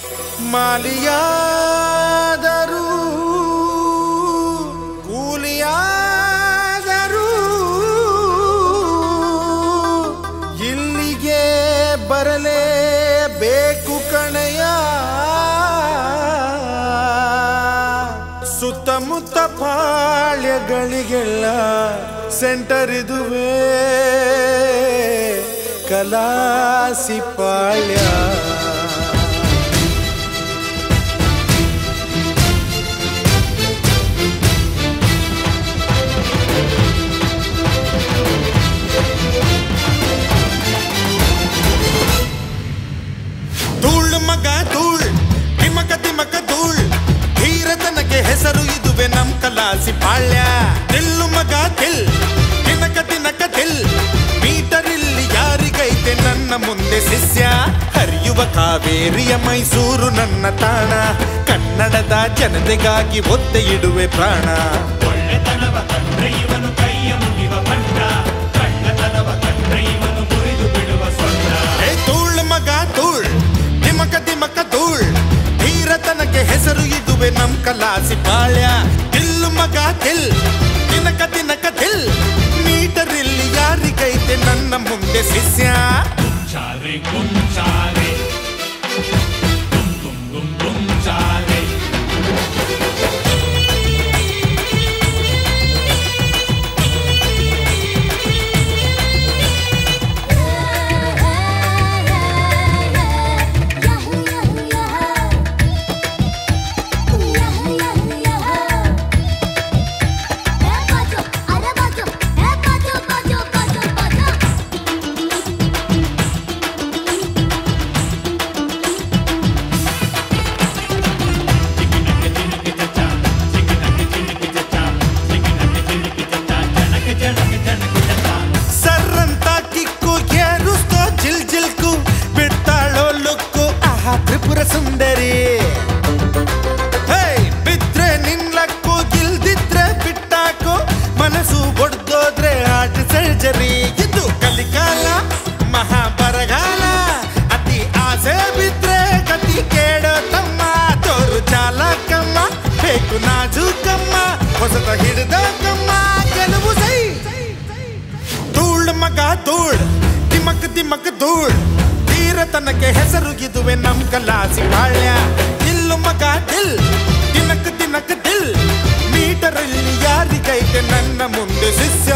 ಮಾಲಿಯಾದರೂ ಕೂಲಿಯಾದರೂ ಇಲ್ಲಿಗೆ ಬರಲೇಬೇಕು ಕಣಯ ಸುತ್ತಮುತ್ತ ಪಾಳ್ಯಗಳಿಗೆಲ್ಲ ಸೆಂಟರ್ ಇದುವೇ ಕಲಾಸಿ ಪಾಳ್ಯ ಧೂಳ್ ಮಗ ಧೂಳ್ ತಿಮಕ ತಿಮಕ ಧೂಳ್ ಧೀರತನಕ್ಕೆ ಹೆಸರು ಇದುವೆ ನಮ್ ಕಲಾಸಿ ಪಾಳ್ಯ ತಿಲ್ಲು ಮಗ ತಿಲ್ ತಿನಕ ತಿನಕ ತಿಲ್ ಮೀಟರ್ ಇಲ್ಲಿ ಯಾರಿಗೈತೆ ನನ್ನ ಮುಂದೆ ಶಿಷ್ಯ ಹರಿಯುವ ಕಾವೇರಿಯ ಮೈಸೂರು ನನ್ನ ತಾಣ ಕನ್ನಡದ ಜನತೆಗಾಗಿ ಒತ್ತೆ ಇಡುವೆ ಪ್ರಾಣ ಒಳ್ಳೆತನವ ಕಂಡ್ರೆ ಇವನು ಕೈಯ ಮುಗಿವ ಭಂಡ ಕಳ್ಳತನವ ಕಂಡ್ರೆ ಇವನು ಮುರಿದು ಬಿಡುವ ಸೊಂಡ ಏ ಧೂಳ್ ಮಗ ಧೂಳ್ ತಿಮಕ ತಿಮಕ ಧೂಳ್ ಧೀರತನಕ್ಕೆ ಹೆಸರು ಇದುವೆ ನಮ್ ಕಲಾಸಿ ಪಾಳ್ಯ ತಿಲ್ಲು ಮಗ ತಿಲ್ ತಿನಕ ತಿನಕ ತಿಲ್ ಮೀಟರ್ ಇಲ್ಲಿ ಯಾರಿಗೈತೆ ನನ್ನ ಮುಂದೆ ಶಿಷ್ಯ ಚಾರೆ ಗುಂಚಾರೆ ಗುಂ ಗುಂ ಗುಂ ಗುಂಚಾರೆ ಸರ್ರಂತ ಕಿಕ್ಕು ಏರುಸ್ತೋ ಜಿಲ್ ಜಿಲ್ಕು ಬಿಡ್ತಾಳೋ ಲುಕ್ಕು ಆಹಾ ತ್ರಿಪುರ ಸುಂದರಿ ಹೇ ಬಿದ್ರೆ ನಿನ್ಲಕ್ಕು ಗಿಲ್ದಿದ್ರೆ ಬಿಟ್ಟಾಕು ಮನಸ್ಸು ಒಡ್ದೋದ್ರೆ ಆಟ ಸರ್ಜರಿ ಇದು ಕಲಿಕಾಲ ಮಹಾಬರಗಾಲ ಅತಿ ಆಸೆ ಬಿದ್ರೆ ಗತಿ ಕೇಳೋ ತಮ್ಮ ತೋರು ಚಾಲಕಮ್ಮ ಬೇಕು ನಾಜೂಕಮ್ಮ ಹೊಸತ ಹಿಡಿದ ಕಮ್ಮ ಗೆಲುವು ಸೈ ಧೂಳ್ ಮಗ ಧೂಳ್ ತಿಮಕ್ ತಿಮಕ್ ಧೂಳ್ ತೀರತನಕ್ಕೆ ಹೆಸರು ಇದುವೆ ನಮ್ ಕಲಾಸಿ ಬಾಳ್ಯ ಇಲ್ಲು ಮಗ ದಿಲ್ ತಿನಕ್ ತಿನಕ್ ದಿಲ್ ಮೀಟರ್ ಇಲ್ಲಿ ಯಾರಿಗೈತೆ ನನ್ನ ಮುಂದೆ ಶಿಷ್ಯ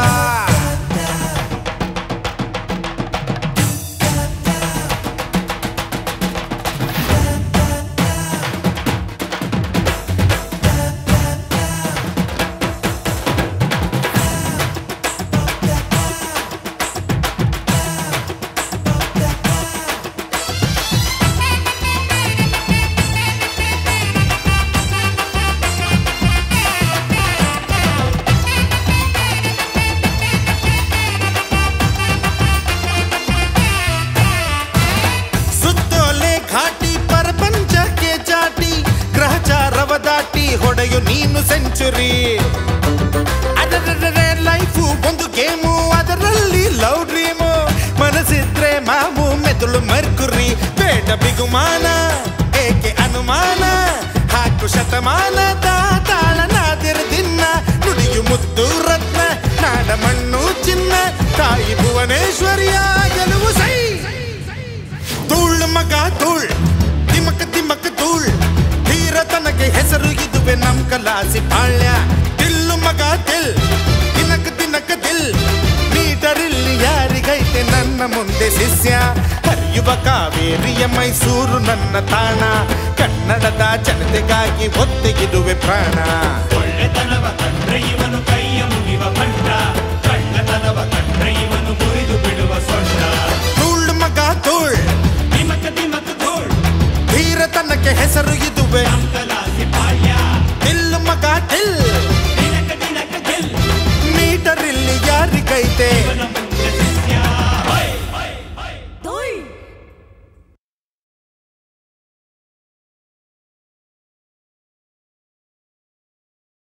ಸುತ್ತೋಲೆ ಘಾಟಿ ಪ್ರಪಂಚಕ್ಕೆ ಚಾಟಿ ಗ್ರಹಚಾರವ ದಾಟಿ ಹೊಡೆಯು ನೀನು ಸೆಂಚುರಿ ಅದರದರೆ ಲೈಫು ಒಂದು ಗೇಮು ಅದರಲ್ಲಿ ಲವ್ ಡ್ರೀಮು ಮನಸ್ಸಿದ್ರೆ ಮಾಮು ಮೆದುಳು ಮರ್ಕುರಿ ಬೇಡ ಬಿಗುಮಾನ ಏಕೆ ಅನುಮಾನ ಹಾಕು ಶತಮಾನದ ತಾಳನಾದಿರ ದಿನ ನುಡಿಯು ಮುದ್ದು ರತ್ನ ನಾಡ ಮಣ್ಣು ಚಿನ್ನ ತಾಯಿ ಭುವನೇಶ್ವರಿಯ ಗೆಲುವು ಸೈ ಧೂಳ್ ಮಗ ಧೂಳ್ ತಿಮಕ್ ತಿಮಕ್ ಧೂಳ್ ಧೀರತನಕ್ಕೆ ಹೆಸರು ಇದುವೆ ನಮ್ ಕಲಾಸಿ ಬಾಳ್ಯ ತಿಲ್ಲು ಮಗ ತಿಲ್ ತಿನಕ್ ತಿನಕ್ ದಿಲ್ ಮೀಟರ್ ಇಲ್ಲಿ ಯಾರಿಗೈತೆ ನನ್ನ ಮುಂದೆ ಶಿಷ್ಯ ಹರಿಯುವ ಕಾವೇರಿಯ ಮೈಸೂರು ನನ್ನ ತಾಣ ಕನ್ನಡದ ಜನತೆಗಾಗಿ ಒತ್ತೆಗಿಡುವೆ ಪ್ರಾಣ ಒಳ್ಳೆತನವ ಕಂಡ್ರೆ ಇವನು ಕೈಯ ಮುಗಿವ ಭಂಡ ಕಳ್ಳತನವ ಕಂಡ್ರೆ ಇವನು ಮುರಿದು ಬಿಡುವ ಸೊಂಡ ಧೂಳ್ ಮಗ ಧೂಳ್ ತಿಮಕ ತಿಮಕ ಧೂಳ್ ಧೀರತನಕ್ಕೆ ಹೆಸರು ಇದುವೆ ಕಲಾಸಿ ಪಾಳ್ಯ ತಿಲ್ಲು ಮಗ ತಿಲ್ ದಿನಕ ದಿನಕ ಗೆಲ್ ಮೀಟರ್ ಇಲ್ಲಿ ಯಾರಿಗೈತೆ ಇವನ ಮುಂದೆ ಶಿಷ್ಯ